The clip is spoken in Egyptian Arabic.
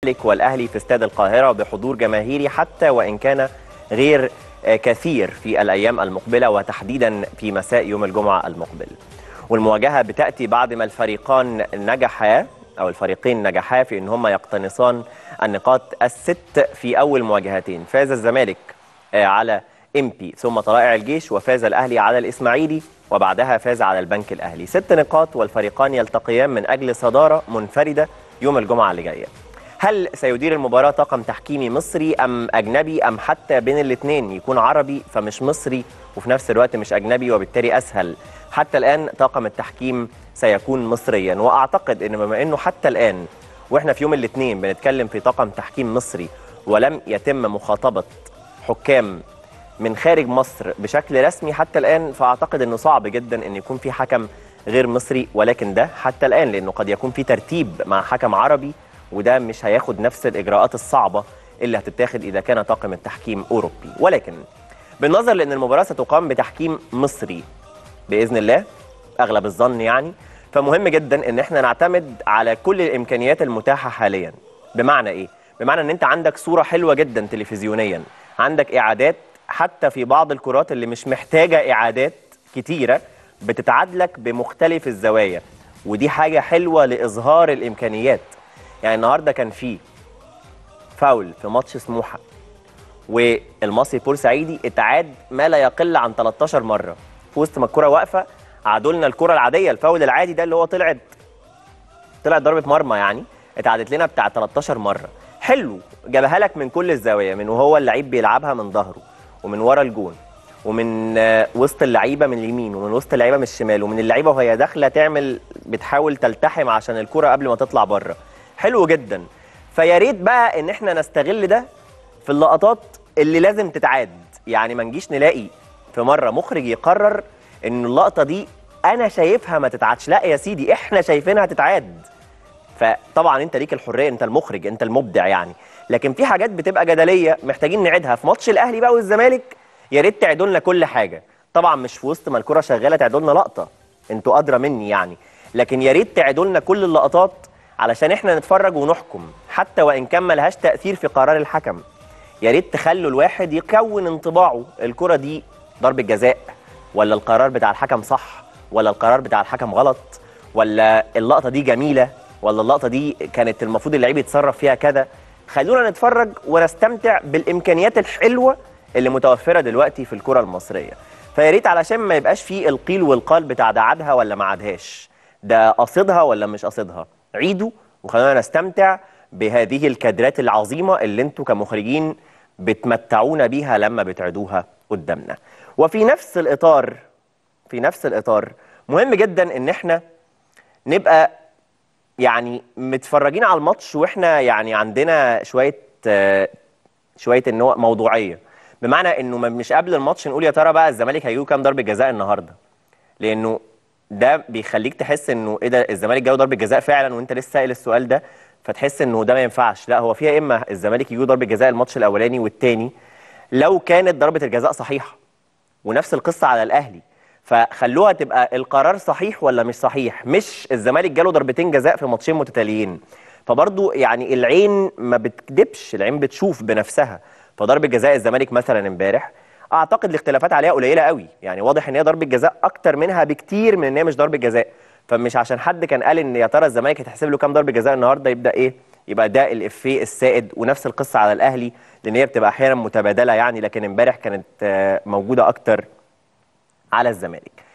الزمالك والاهلي في استاد القاهره بحضور جماهيري حتى وان كان غير كثير في الايام المقبله وتحديدا في مساء يوم الجمعه المقبل. والمواجهه بتاتي بعد ما الفريقان نجحا او الفريقين نجحا في ان هم يقتنصان النقاط الست في اول مواجهتين، فاز الزمالك على امبي ثم طلائع الجيش وفاز الاهلي على الاسماعيلي وبعدها فاز على البنك الاهلي، ست نقاط والفريقان يلتقيان من اجل صداره منفرده يوم الجمعه اللي جايه. هل سيدير المباراة طاقم تحكيمي مصري أم أجنبي أم حتى بين الاثنين يكون عربي فمش مصري وفي نفس الوقت مش أجنبي وبالتالي أسهل حتى الآن طاقم التحكيم سيكون مصريا وأعتقد أن بما أنه حتى الآن وإحنا في يوم الاثنين بنتكلم في طاقم تحكيم مصري ولم يتم مخاطبة حكام من خارج مصر بشكل رسمي حتى الآن فأعتقد أنه صعب جدا أن يكون في حكم غير مصري ولكن ده حتى الآن لأنه قد يكون في ترتيب مع حكم عربي وده مش هياخد نفس الاجراءات الصعبه اللي هتتاخد اذا كان طاقم التحكيم اوروبي ولكن بالنظر لان المباراه ستقام بتحكيم مصري باذن الله اغلب الظن يعني فمهم جدا ان احنا نعتمد على كل الامكانيات المتاحه حاليا بمعنى ايه بمعنى ان انت عندك صوره حلوه جدا تلفزيونيا عندك اعادات حتى في بعض الكرات اللي مش محتاجه اعادات كتيره بتتعادلك بمختلف الزوايا ودي حاجه حلوه لاظهار الامكانيات يعني النهارده كان في فاول في ماتش سموحه والمصري بورسعيدي اتعاد ما لا يقل عن 13 مره في وسط ما الكره واقفه عادوا لنا الكره العاديه الفاول العادي ده اللي هو طلعت طلعت ضربه مرمى يعني اتعادت لنا بتاع 13 مره حلو جابها لك من كل الزوايا من وهو اللعيب بيلعبها من ظهره ومن ورا الجون ومن وسط اللعيبه من اليمين ومن وسط اللعيبه من الشمال ومن اللعيبه وهي داخله تعمل بتحاول تلتحم عشان الكره قبل ما تطلع بره حلو جدا فيا ريت بقى ان احنا نستغل ده في اللقطات اللي لازم تتعاد يعني ما نجيش نلاقي في مره مخرج يقرر ان اللقطه دي انا شايفها ما تتعادش لا يا سيدي احنا شايفينها تتعاد فطبعا انت ليك الحريه انت المخرج انت المبدع يعني لكن في حاجات بتبقى جدليه محتاجين نعيدها في ماتش الاهلي بقى والزمالك يا ريت تعيدوا لنا كل حاجه طبعا مش في وسط ما الكره شغاله تعيدوا لنا لقطه انتوا ادرى مني يعني لكن يا ريت تعيدوا لنا كل اللقطات علشان احنا نتفرج ونحكم حتى وان كان ملهاش تاثير في قرار الحكم يا ريت تخلوا الواحد يكون انطباعه الكره دي ضربه جزاء ولا القرار بتاع الحكم صح ولا القرار بتاع الحكم غلط ولا اللقطه دي جميله ولا اللقطه دي كانت المفروض اللعيب يتصرف فيها كذا خلونا نتفرج ونستمتع بالامكانيات الحلوه اللي متوفره دلوقتي في الكره المصريه فيا ريت علشان ما يبقاش فيه القيل والقال بتاع ده عادها ولا ما عادهاش ده قصدها ولا مش قصدها عيدوا وخلونا نستمتع بهذه الكادرات العظيمه اللي انتوا كمخرجين بتمتعونا بيها لما بتعيدوها قدامنا. وفي نفس الاطار في نفس الاطار مهم جدا ان احنا نبقى يعني متفرجين على الماتش واحنا يعني عندنا شويه شويه ان هو موضوعيه بمعنى انه مش قبل الماتش نقول يا ترى بقى الزمالك هيجيبوا كام ضربه جزاء النهارده لانه ده بيخليك تحس انه ايه ده الزمالك جاله ضربه جزاء فعلا وانت لسه سائل السؤال ده فتحس انه ده ما ينفعش لا هو فيها اما الزمالك يجيبوا ضربه جزاء الماتش الاولاني والثاني لو كانت ضربه الجزاء صحيحه ونفس القصه على الاهلي فخلوها تبقى القرار صحيح ولا مش صحيح مش الزمالك جاله ضربتين جزاء في ماتشين متتاليين فبرضو يعني العين ما بتكدبش العين بتشوف بنفسها فضربه جزاء الزمالك مثلا امبارح اعتقد الاختلافات عليها قليله قوي يعني واضح ان هي ضربه جزاء اكتر منها بكتير من ان هي مش ضربه جزاء فمش عشان حد كان قال ان يا ترى الزمالك هتحسب له كام ضربه جزاء النهارده يبدا ايه يبقى ده الافيه السائد ونفس القصه على الاهلي لان هي بتبقى احيانا متبادله يعني لكن امبارح كانت موجوده اكتر على الزمالك